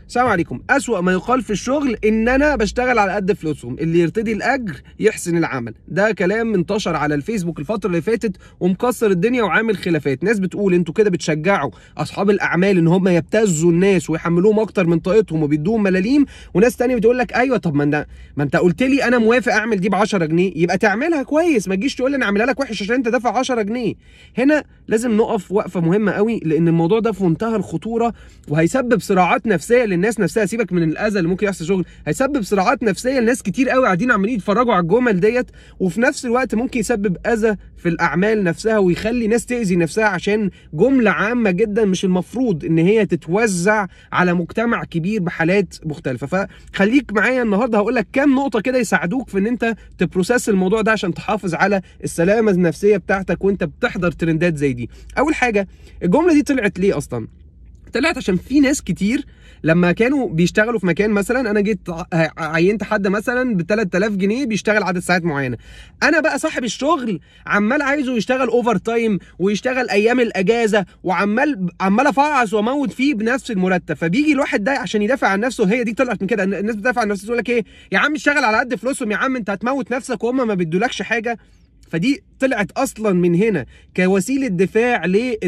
السلام عليكم أسوأ ما يقال في الشغل إن أنا بشتغل على قد فلوسهم اللي يرتدي الأجر يحسن العمل ده كلام انتشر على الفيسبوك الفترة اللي فاتت ومكسر الدنيا وعامل خلافات ناس بتقول انتوا كده بتشجعوا أصحاب الأعمال إن هم يبتزوا الناس ويحملوهم أكتر من طاقتهم وبيدوهم ملاليم وناس تانية بتقول لك أيوه طب ما انت ما انت قلت لي أنا موافق أعمل دي ب 10 جنيه يبقى تعملها كويس ما تجيش تقول لي أنا أعملها لك وحش عشان أنت دافع 10 جنيه هنا لازم نقف وقفة مهمة قوي لأن الموضوع ده في منتهى الخطورة وهيسبب صراعات نفسيه للناس نفسها سيبك من الاذى اللي ممكن يحصل شغل هيسبب صراعات نفسيه لناس كتير قوي قاعدين عمالين يتفرجوا على الجمل ديت وفي نفس الوقت ممكن يسبب اذى في الاعمال نفسها ويخلي ناس تاذي نفسها عشان جمله عامه جدا مش المفروض ان هي تتوزع على مجتمع كبير بحالات مختلفه فخليك معايا النهارده هقول لك كام نقطه كده يساعدوك في ان انت تبروسس الموضوع ده عشان تحافظ على السلامه النفسيه بتاعتك وانت بتحضر ترندات زي دي اول حاجه الجمله دي طلعت ليه اصلا طلعت عشان في ناس كتير لما كانوا بيشتغلوا في مكان مثلا انا جيت عينت حد مثلا ب 3000 جنيه بيشتغل عدد ساعات معينه انا بقى صاحب الشغل عمال عايزه يشتغل اوفر تايم ويشتغل ايام الاجازه وعمال عمال افعص واموت فيه بنفس المرتب فبيجي الواحد ده عشان يدافع عن نفسه هي دي طلعت من كده الناس بتدافع عن نفسها تقول لك ايه يا عم اشتغل على قد فلوسهم يا عم انت هتموت نفسك وهم ما بيدولكش حاجه فدي طلعت اصلا من هنا كوسيله دفاع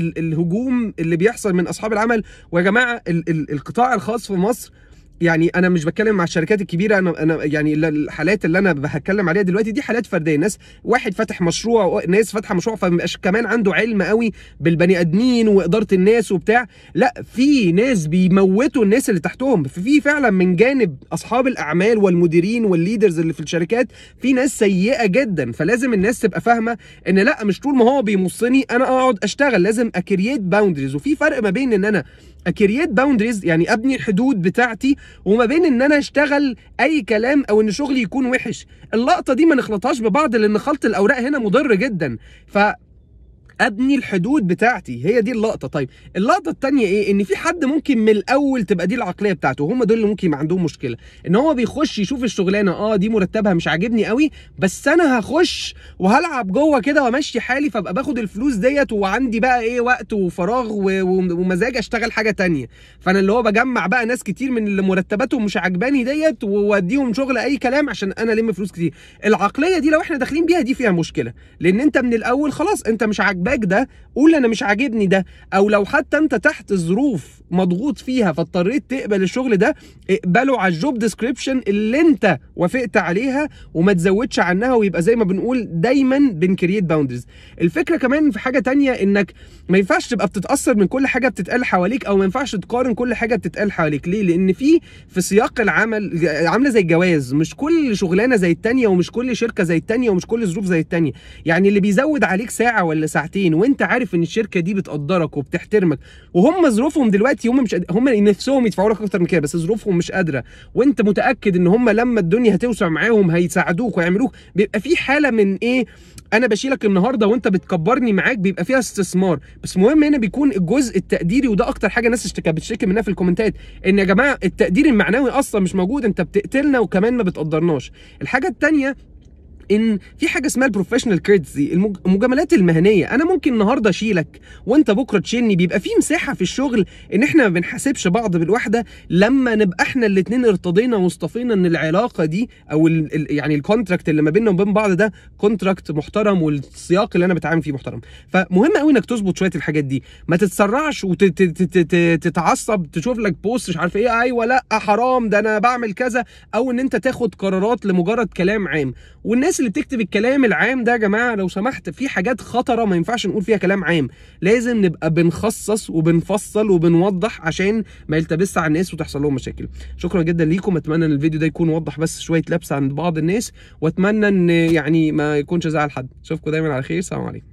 للهجوم اللي بيحصل من اصحاب العمل ويا جماعه ال ال القطاع الخاص في مصر يعني انا مش بتكلم مع الشركات الكبيره انا انا يعني الحالات اللي انا هتكلم عليها دلوقتي دي حالات فرديه ناس واحد فاتح مشروع ناس فاتحه مشروع فمبقاش كمان عنده علم قوي بالبني ادمين واداره الناس وبتاع لا في ناس بيموتوا الناس اللي تحتهم في فعلا من جانب اصحاب الاعمال والمديرين والليدرز اللي في الشركات في ناس سيئه جدا فلازم الناس تبقى فاهمه ان لا مش طول ما هو بيمصني انا اقعد اشتغل لازم اكرييت باوندريز وفي فرق ما بين ان انا اكرييت باوندريز يعني ابني الحدود بتاعتي وما بين ان انا اشتغل اي كلام او ان شغلي يكون وحش اللقطه دي ما نخلطهاش ببعض لان خلط الاوراق هنا مضر جدا ف ابني الحدود بتاعتي هي دي اللقطه طيب اللقطه الثانيه ايه ان في حد ممكن من الاول تبقى دي العقليه بتاعته هم دول اللي ممكن يبقى عندهم مشكله ان هو بيخش يشوف الشغلانه اه دي مرتبها مش عاجبني قوي بس انا هخش وهلعب جوه كده وامشي حالي فابقى باخد الفلوس ديت وعندي بقى ايه وقت وفراغ ومزاج اشتغل حاجه تانية فانا اللي هو بجمع بقى ناس كتير من اللي مرتباتهم مش عاجباني ديت واديهم شغل اي كلام عشان انا الم فلوس كتير العقليه دي لو احنا داخلين بيها دي فيها مشكله لان انت من الاول خلاص انت مش عاجباك ده قول انا مش عاجبني ده او لو حتى انت تحت ظروف مضغوط فيها فاضطريت تقبل الشغل ده اقبله على الجوب ديسكريبشن اللي انت وافقت عليها وما تزودش عنها ويبقى زي ما بنقول دايما بنكريت باوندريز الفكره كمان في حاجه تانية انك ما ينفعش تبقى بتتاثر من كل حاجه بتتقال حواليك او ما ينفعش تقارن كل حاجه بتتقال حواليك ليه لان في في سياق العمل عامله زي الجواز مش كل شغلانه زي التانية ومش كل شركه زي التانية ومش كل ظروف زي التانية يعني اللي بيزود عليك ساعه ولا ساعتين وانت عارف ان الشركه دي بتقدرك وبتحترمك وهم ظروفهم دلوقتي هم مش هم نفسهم يدفعوا لك اكتر من كده بس ظروفهم مش قادره وانت متاكد ان هم لما الدنيا هتوسع معاهم هيساعدوك ويعملوك بيبقى في حاله من ايه انا بشيلك النهارده وانت بتكبرني معاك بيبقى فيها استثمار بس مهم هنا بيكون الجزء التقديري وده اكتر حاجه الناس اشتكى بتشتكي منها في الكومنتات ان يا جماعه التقدير المعنوي اصلا مش موجود انت بتقتلنا وكمان ما بتقدرناش الحاجه الثانيه ان في حاجه اسمها البروفيشنال كريدتسي المجاملات المهنيه انا ممكن النهارده اشيلك وانت بكره تشيلني بيبقى في مساحه في الشغل ان احنا ما بنحاسبش بعض بالوحده لما نبقى احنا الاثنين ارتضينا واصطفينا ان العلاقه دي او ال ال يعني الكونتراكت اللي ما بيننا وبين بعض ده كونتراكت محترم والسياق اللي انا بتعامل فيه محترم فمهم قوي انك تظبط شويه الحاجات دي ما تتسرعش وتتعصب تشوف لك بوست مش عارف ايه ايوه لا حرام ده انا بعمل كذا او ان انت تاخد قرارات لمجرد كلام عام والناس اللي بتكتب الكلام العام ده يا جماعه لو سمحت في حاجات خطره ما ينفعش نقول فيها كلام عام لازم نبقى بنخصص وبنفصل وبنوضح عشان ما يلتبس على الناس وتحصل لهم مشاكل شكرا جدا ليكم اتمنى ان الفيديو ده يكون وضح بس شويه لبس عند بعض الناس واتمنى ان يعني ما يكونش زعل حد اشوفكم دايما على خير سلام عليكم